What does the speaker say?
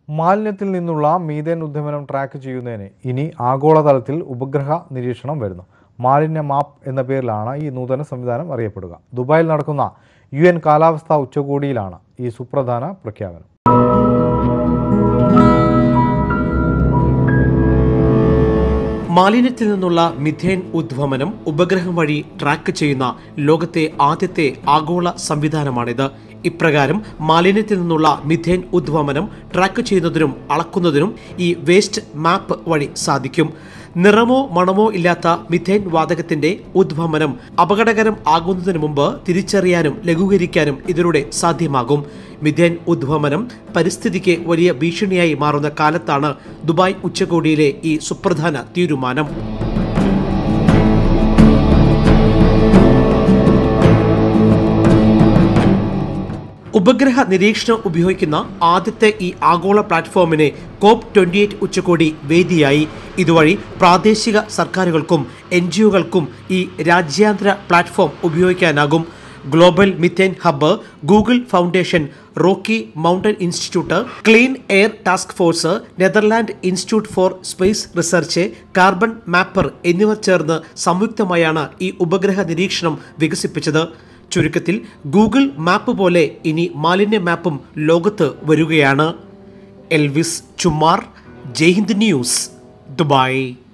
മാലിന്യത്തിൽ നിന്നുള്ള methane ഉദ്യമനം track ചെയ്യുന്നതിന് ഇനി ആഗോളതലത്തിൽ ഉപഗ്രഹ നിരീക്ഷണം വരുന്നു മാലിന്യ മാപ്പ് എന്ന പേരിലാണ് ഈ നൂതന സംവിധാനം അറിയപ്പെടുക ദുബായിൽ നടക്കുന്ന യു എൻ കാലാവസ്ഥാ ഉച്ചകോടിയിലാണ് ഈ സുപ്രധാന പ്രഖ്യാപനം മാലിന്യത്തിൽ നിന്നുള്ള മിഥേൻ ഉദ്വമനം ഉപഗ്രഹം വഴി ട്രാക്ക് ചെയ്യുന്ന ലോകത്തെ ആദ്യത്തെ ആഗോള സംവിധാനമാണിത് ഇപ്രകാരം മാലിന്യത്തിൽ നിന്നുള്ള മിഥേൻ ഉദ്വമനം ട്രാക്ക് ചെയ്യുന്നതിനും അളക്കുന്നതിനും ഈ വേസ്റ്റ് മാപ്പ് വഴി സാധിക്കും നിറമോ മണമോ ഇല്ലാത്ത മിഥേൻ വാതകത്തിന്റെ ഉദ്വമനം അപകടകരം ആകുന്നതിന് മുമ്പ് തിരിച്ചറിയാനും ലഘൂകരിക്കാനും ഇതിലൂടെ സാധ്യമാകും മിഥേൻ ഉദ്വമനം പരിസ്ഥിതിക്ക് വലിയ ഭീഷണിയായി മാറുന്ന കാലത്താണ് ദുബായ് ഉച്ചകോടിയിലെ ഈ സുപ്രധാന തീരുമാനം ഉപഗ്രഹ നിരീക്ഷണം ഉപയോഗിക്കുന്ന ആദ്യത്തെ ഈ ആഗോള പ്ലാറ്റ്ഫോമിന് കോപ്പ് ട്വന്റി എയ്റ്റ് ഉച്ചകോടി വേദിയായി ഇതുവഴി പ്രാദേശിക സർക്കാരുകൾക്കും എൻ ജി ഒകൾക്കും ഈ രാജ്യാന്തര പ്ലാറ്റ്ഫോം ഉപയോഗിക്കാനാകും global methane hub Google foundation Rocky Mountain Institute clean air task force Netherland institute for space research carbon mapper എന്നിവർ ചേർന്ന് സംയുക്തമായാണ് ഈ ഉപഗ്രഹ നിരീക്ഷണം വികസിപ്പിച്ചത് ചുരുക്കത്തിൽ ഗൂഗിൾ മാപ്പ് പോലെ ഇനി മാലിന്യ മാപ്പും ലോകത്ത് വരികയാണ് Elvis Chumar Jaihind news Dubai